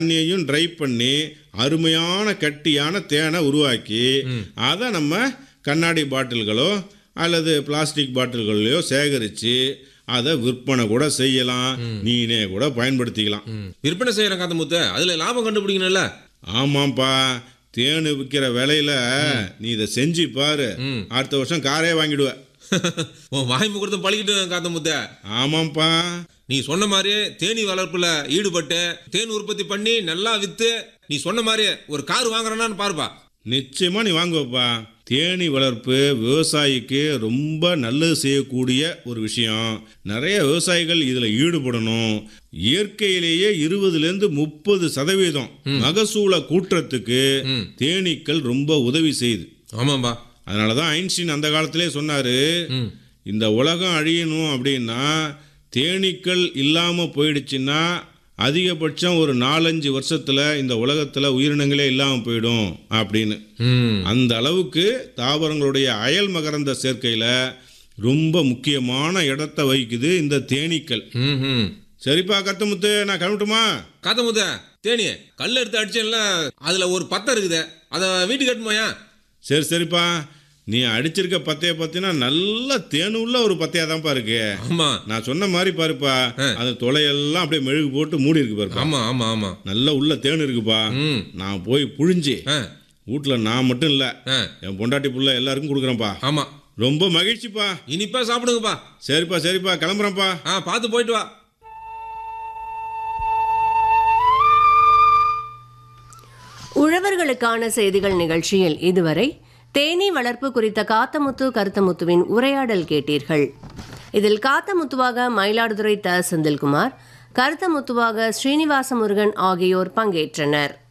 தண்ணியையும் try பண்ணி அருமையான கட்டியான தேனை உருவாக்கி அதை நம்ம கண்ணாடி பாட்டில்களோ அல்லது பிளாஸ்டிக் பாட்டில்களையோ சேகரித்து அதை விற்பனை கூட செய்யலாம் நீனே கூட பயன்படுத்திக்கலாம் ம். விற்பனை செய்யற காத்தமுத்து அதுல லாபம் கண்டுபிடிக்கணும்ல ஆமாம்ப்பா தேன் விற்கிற விலையில நீ இதை செஞ்சு பாரு ம். அடுத்த வருஷம் காரே வாங்கிடுவ உன் வாய் முகூர்த்தம் பழிக்கிட்டு காத்தமுத்து ஆமாம்ப்பா நீ சொன்ன மாதிரியே தேனி வளர்ப்புல ஈடுபட்டு தேன் உற்பத்தி பண்ணி நல்லா வித்து நீ சொன்ன மாதிரியே ஒரு கார் வாங்குறானான்னு பாருப்பா நிச்சயமா நீ வாங்குவப்பா தேனி வளர்ப்பு விவசாயிக்கு ரொம்ப நல்லது செய்யக்கூடிய ஒரு விஷயம் நிறைய விவசாயிகள் இதில் ஈடுபடணும் இயற்கையிலேயே இருபதுலேருந்து முப்பது சதவீதம் மகசூலை கூட்டுறதுக்கு ம். தேனீக்கள் ரொம்ப உதவி செய்யுது ஆமாம்பா அதனால தான் ஐன்ஸ்டீன் அந்த காலத்திலே சொன்னார் ம் இந்த உலகம் அழியணும் அப்படின்னா தேனீக்கள் இல்லாமல் போயிடுச்சுன்னா அதிகபட்சம் ஒரு நாலஞ்சு வருஷத்தில் இந்த உலகத்தில் உயிரினங்களே இல்லாமல் போயிடும் அப்படின்னு ம் அந்த அளவுக்கு தாவரங்களுடைய அயல் மகரந்த சேர்க்கையில் ரொம்ப முக்கியமான இடத்தை வகிக்குது இந்த தேனீக்கள் ம் ம் சரிப்பா கத்தமுத்து நான் கிளம்பட்டுமா காத்தமுத்த தேனி கல் எடுத்து அடிச்சேன்ல அதுல ஒரு பத்தை இருக்குது அதை வீட்டுக்கு கட்டுமாயா சரி சரிப்பா நீ அடிச்சிருக்க பத்தையை பார்த்தீங்கன்னா நல்ல தேனுள்ள ஒரு பத்தையாக தான்ப்பா இருக்கு ஆமா நான் சொன்ன மாதிரி பாருப்பா அந்த தொலையெல்லாம் அப்படியே மெழுகு போட்டு மூடி இருக்கு பாருப்பா ஆமா ஆமா ஆமா நல்ல உள்ள தேன் இருக்குப்பா ம் நான் போய் புழிஞ்சு ஆ வீட்டில் நான் மட்டும் இல்லை ஆ என் பொண்டாட்டி புள்ள எல்லாருக்கும் கொடுக்குறேன்ப்பா ஆமா ரொம்ப மகிழ்ச்சிப்பா இனிப்பா சாப்பிடுங்கப்பா சரிப்பா சரிப்பா கிளம்புறேன்ப்பா ஆ பார்த்து போயிட்டு வா உழவர்களுக்கான செய்திகள் நிகழ்ச்சியில் இதுவரை தேனீ வளர்ப்பு குறித்த காத்தமுத்து கருத்தமுத்துவின் உரையாடல் கேட்டீர்கள் இதில் காத்தமுத்துவாக மயிலாடுதுறை த செந்தில்குமார் கருத்தமுத்துவாக ஸ்ரீனிவாச முருகன் ஆகியோர் பங்கேற்றனர்